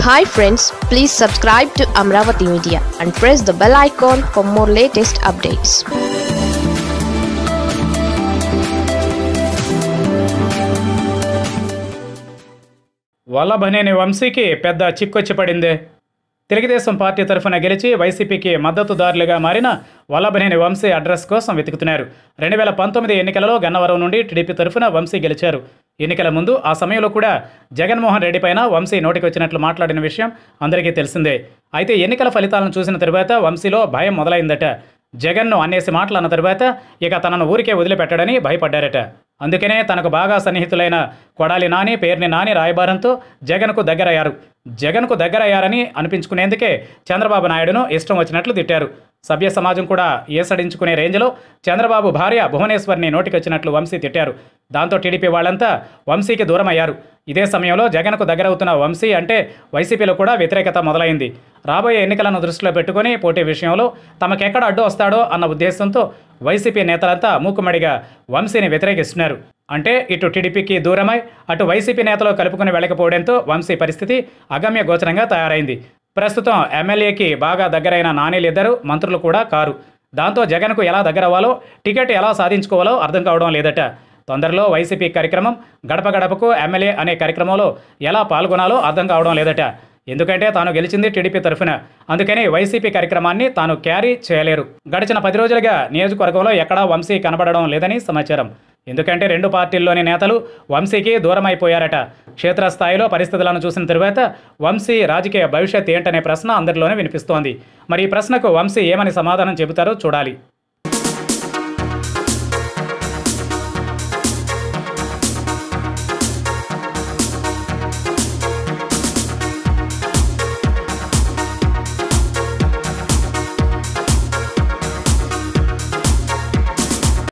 hi friends please subscribe to Amaravati media and press the bell icon for more latest updates Vallabhaneni వంశీకి పెద్ద చిక్కొచ్చి పడిందే Telugu Desam party తరఫున గెలిచి వైసీపీకి మద్దతుదారులుగా మారిన వల్లభనేని వంశీ అడ్రస్ కోసం వెతుకుతున్నారు రెండు వేల పంతొమ్మిది ఎన్నికలలో గన్నవరం నుండి టీడీపీ తరఫున వంశీ గెలిచారు ఎన్నికల ముందు ఆ సమయంలో కూడా జగన్మోహన్ రెడ్డి పైన వంశీ నోటికి వచ్చినట్లు మాట్లాడిన విషయం అందరికీ తెలిసిందే అయితే ఎన్నికల ఫలితాలను చూసిన తరువాత వంశీలో భయం మొదలైందట జగన్ను అన్నేసి మాటలు అన్న తరువాత ఇక తనను ఊరికే వదిలిపెట్టడని భయపడ్డారట అందుకనే తనకు బాగా సన్నిహితులైన కొడాలి నాని పేర్ని నాని రాయబారంతో జగన్కు దగ్గరయ్యారు జగన్కు దగ్గరయ్యారని అనిపించుకునేందుకే చంద్రబాబు నాయుడును ఇష్టం వచ్చినట్లు తిట్టారు సభ్య సమాజం కూడా ఏసడించుకునే రేంజ్లో చంద్రబాబు భార్య భువనేశ్వర్ని నోటికొచ్చినట్లు వంశీ తిట్టారు దాంతో టీడీపీ వాళ్ళంతా వంశీకి దూరం అయ్యారు ఇదే సమయంలో జగన్కు దగ్గరవుతున్న వంశీ అంటే వైసీపీలో కూడా వ్యతిరేకత మొదలైంది రాబోయే ఎన్నికలను దృష్టిలో పెట్టుకుని పోటీ విషయంలో తమకెక్కడ అడ్డు వస్తాడో అన్న ఉద్దేశంతో వైసీపీ నేతలంతా మూకుమ్మడిగా వంశీని వ్యతిరేకిస్తున్నారు అంటే ఇటు టీడీపీకి దూరమై అటు వైసీపీ నేతలు కలుపుకుని వెళ్ళకపోవడంతో వంశీ పరిస్థితి అగమ్య గోచరంగా తయారైంది ప్రస్తుతం ఎమ్మెల్యేకి బాగా దగ్గరైన నానీలిద్దరు మంత్రులు కూడా కారు దాంతో జగన్కు ఎలా దగ్గరవ్వాలో టికెట్ ఎలా సాధించుకోవాలో అర్థం కావడం లేదట తొందరలో వైసీపీ కార్యక్రమం గడప గడపకు ఎమ్మెల్యే అనే కార్యక్రమంలో ఎలా పాల్గొనాలో అర్థం కావడం లేదట ఎందుకంటే తాను గెలిచింది టీడీపీ తరఫున అందుకని వైసీపీ కార్యక్రమాన్ని తాను క్యారీ చేయలేరు గడిచిన పది రోజులుగా నియోజకవర్గంలో ఎక్కడా వంశీ కనబడడం లేదని సమాచారం ఎందుకంటే రెండు పార్టీల్లోని నేతలు వంశీకి దూరమైపోయారట క్షేత్రస్థాయిలో పరిస్థితులను చూసిన తరువాత వంశీ రాజకీయ భవిష్యత్ ఏంటనే ప్రశ్న అందరిలోనే వినిపిస్తోంది మరి ఈ ప్రశ్నకు వంశీ ఏమని సమాధానం చెబుతారో చూడాలి